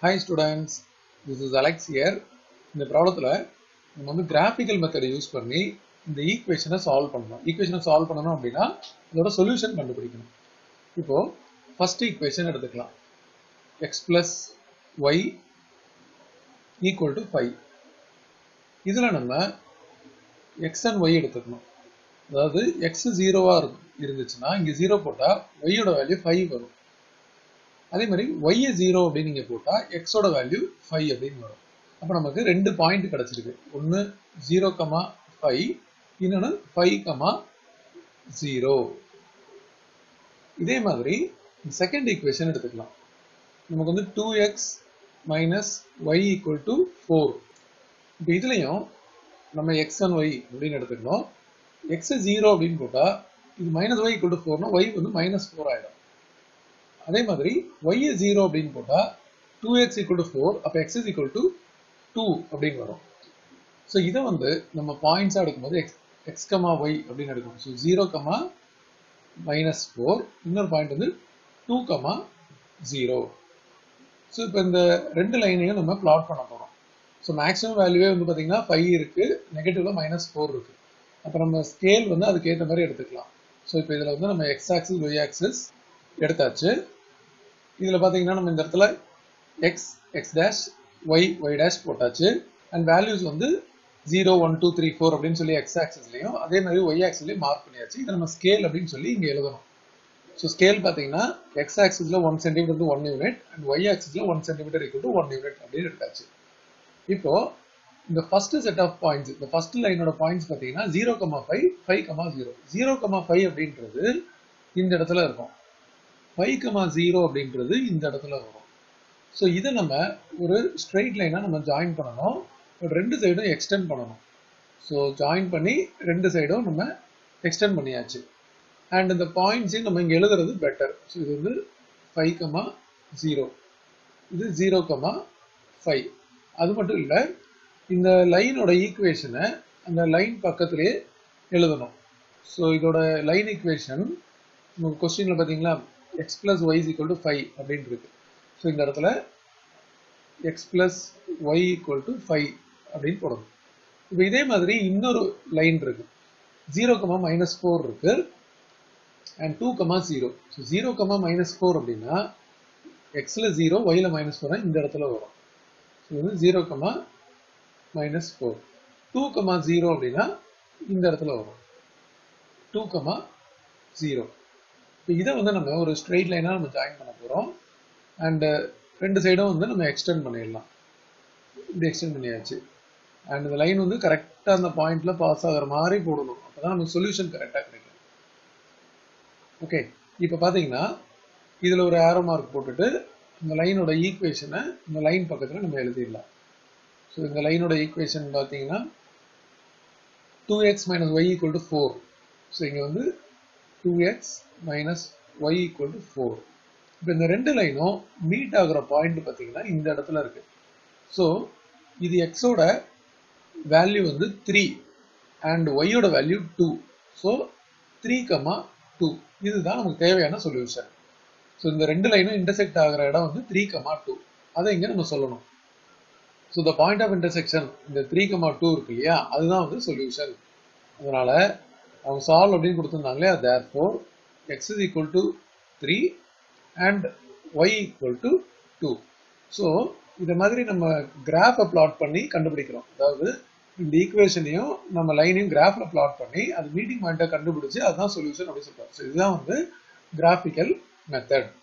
Hi students, this is Alex here. இந்த ப்ராப்ளத்தில் நம்ம வந்து கிராஃபிக்கல் மெத்தடை யூஸ் பண்ணி இந்த ஈக்குவேஷனை சால்வ் பண்ணணும் ஈக்குவேஷனை சால்வ் பண்ணணும் அப்படின்னா இதோட சொல்யூஷன் கண்டுபிடிக்கணும் இப்போ ஃபர்ஸ்ட் ஈக்குவேஷன் எடுத்துக்கலாம் X plus Y equal to five இதில் நம்ம எக்ஸ் அண்ட் ஒய் எடுத்துக்கணும் அதாவது எக்ஸ் ஜீரோவாக இருந்துச்சுன்னா இங்கே ஜீரோ போட்டால் ஒய்யோட வேல்யூ ஃபைவ் வரும் அதே மாதிரி ஒய் ஜீரோ அப்படின்னு நீங்கள் போட்டால் எக்ஸோட வேல்யூ ஃபைவ் அப்படின்னு வரும் அப்போ நமக்கு ரெண்டு பாயிண்ட் கிடச்சிருக்கு ஒன்று ஜீரோ கமா ஃபைவ் இன்னொன்று ஃபைவ் கமா ஜீரோ இதே மாதிரி செகண்ட் ஈக்குவேஷன் எடுத்துக்கலாம் நமக்கு வந்து two X minus Y equal to four இப்போ இதுலேயும் நம்ம எக்ஸ் அண்ட் ஒய் அப்படின்னு எடுத்துக்கணும் எக்ஸ் ஜீரோ அப்படின்னு போட்டால் இது மைனஸ் ஒய் ஈக்குவல் டு ஃபோர்னா ஒய் வந்து மைனஸ் ஃபோர் ஆகிடும் அதே மாதிரி ஒய் ஜீரோ அப்படின்னு போட்டால் two X equal to four அப்போ X is equal to two அப்படின்னு வரும் ஸோ இதை வந்து நம்ம பாயிண்ட்ஸாக எடுக்கும்போது எக்ஸ் எக்ஸ் கமா ஒய் அப்படின்னு எடுக்கணும் so zero comma minus four இன்னொரு பாயிண்ட் வந்து டூ கமா ஜீரோ ஸோ இப்போ இந்த ரெண்டு லைனையும் நம்ம பிளாட் பண்ண போகிறோம் ஸோ மேக்ஸிமம் வேல்யூவே வந்து பார்த்தீங்கன்னா ஃபைவ் இருக்குது நெகட்டிவ்ல மைனஸ் ஃபோர் இருக்குது அப்போ நம்ம ஸ்கேல் வந்து அதுக்கேற்ற மாதிரி எடுத்துக்கலாம் ஸோ இப்போ இதில் வந்து நம்ம எக்ஸ் ஆக்சிஸ் ஒய் ஆக்சிஸ் எடுத்தாச்சு இதில் பார்த்தீங்கன்னா நம்ம இந்த இடத்துல X X dash Y Y dash போட்டாச்சு அண்ட் வேல்யூஸ் வந்து zero one two three four அப்படின்னு சொல்லி எக்ஸ் ஆக்சிஸ்லையும் அதே மாதிரி ஒய் ஆக்சிஸ்லையும் மார்க் பண்ணியாச்சு இதை நம்ம ஸ்கேல் அப்படின்னு சொல்லி இங்கே எழுதணும் ஸோ ஸ்கேல் பார்த்தீங்கன்னா எக்ஸ் ஆக்சிஸில் one centimetre to one unit and Y ஆக்சிஸில் one centimetre equal to one unit அப்படின்னு எடுத்தாச்சு இப்போ இந்த ஃபர்ஸ்ட் செட் ஆஃப் பாயிண்ட்ஸ் இந்த ஃபர்ஸ்ட் லைனோட பாயிண்ட்ஸ் பார்த்தீங்கன்னா zero comma five five comma zero zero comma five அப்படின்றது இந்த இடத்துல இருக்கும் ஃபைவ் கமா ஜீரோ அப்படின்றது இந்த இடத்துல வரும் ஸோ இதை நம்ம ஒரு ஸ்ட்ரெயிட் லைனாக நம்ம ஜாயின் பண்ணணும் பட் ரெண்டு சைடும் எக்ஸ்டெண்ட் பண்ணணும் ஸோ ஜாயின் பண்ணி ரெண்டு சைடும் நம்ம எக்ஸ்டெண்ட் பண்ணியாச்சு அண்ட் இந்த பாயிண்ட்ஸையும் நம்ம இங்கே எழுதுறது பெட்டர் ஸோ இது வந்து ஃபைவ் கமா ஜீரோ இது ஜீரோ கமா ஃபைவ் அது மட்டும் இல்லை இந்த லைனோட ஈக்குவேஷனை அந்த லைன் பக்கத்துலேயே எழுதணும் ஸோ இதோட லைன் ஈக்குவேஷன் உங்கள் கொஸ்டினில் பார்த்தீங்களா X plus Y equal to five அப்படின்னு இருக்கு ஸோ இந்த இடத்துல X plus Y equal to five அப்படின்னு போடணும் இப்போ இதே மாதிரி இன்னொரு லைன் இருக்கு ஜீரோ கமா மைனஸ் ஃபோர் இருக்கு and two comma zero so zero comma minus four அப்படின்னா எக்ஸில் ஜீரோ ஒயில் மைனஸ் ஃபோர் இந்த இடத்துல வரும் ஸோ வந்து zero comma minus four two comma zero அப்படின்னா இந்த இடத்துல வரும் டூ கமா ஜீரோ இப்போ இதை வந்து நம்ம ஒரு ஸ்ட்ரெயிட் லைனாக நம்ம ஜாயின் பண்ண போகிறோம் அண்டு ரெண்டு சைடும் வந்து நம்ம எக்ஸ்டெண்ட் பண்ணிடலாம் இது எக்ஸ்டெண்ட் பண்ணியாச்சு அண்ட் இந்த லைன் வந்து கரெக்டாக அந்த பாயிண்ட்ல பாஸ் ஆகிற மாதிரி போடணும் அப்போ தான் நமக்கு சொல்யூஷன் கரெக்டாக கிடைக்கும் ஓகே இப்போ பார்த்தீங்கன்னா இதில் ஒரு ஆரோ மார்க் போட்டுட்டு இந்த லைனோட ஈக்குவேஷனை இந்த லைன் பக்கத்தில் நம்ம எழுதிடலாம் ஸோ இந்த லைனோட ஈக்குவேஷன் பார்த்தீங்கன்னா two X minus Y equal to four so இங்கே வந்து two X minus Y equal to four இப்போ இந்த ரெண்டு லைனும் மீட் ஆகுற பாயிண்ட் பார்த்தீங்கன்னா இந்த இடத்துல இருக்கு ஸோ இது எக்ஸோட வேல்யூ வந்து த்ரீ அண்ட் ஒய்யோட value two so three comma two இதுதான் நமக்கு தேவையான சொல்யூஷன் ஸோ இந்த ரெண்டு லைனும் இன்டர்செக்ட் ஆகிற இடம் வந்து த்ரீ கமா டூ அதை இங்கே நம்ம சொல்லணும் so the point of intersection இந்த த்ரீ கமா டூ இருக்கு இல்லையா அதுதான் வந்து சொல்யூஷன் அதனால அவங்க சால்வ் அப்படின்னு கொடுத்துருந்தாங்களே therefore X is equal to three and Y equal to two so இதை மாதிரி நம்ம கிராஃபை பிளாட் பண்ணி கண்டுபிடிக்கிறோம் அதாவது இந்த ஈக்குவேஷனையும் நம்ம லைனையும் கிராஃபில் பிளாட் பண்ணி அது மீட்டிங் பாயிண்ட்டை கண்டுபிடிச்சு அதுதான் சொல்யூஷன் அப்படின்னு சொல்கிறோம் ஸோ இதுதான் வந்து கிராஃபிக்கல் மெத்தட்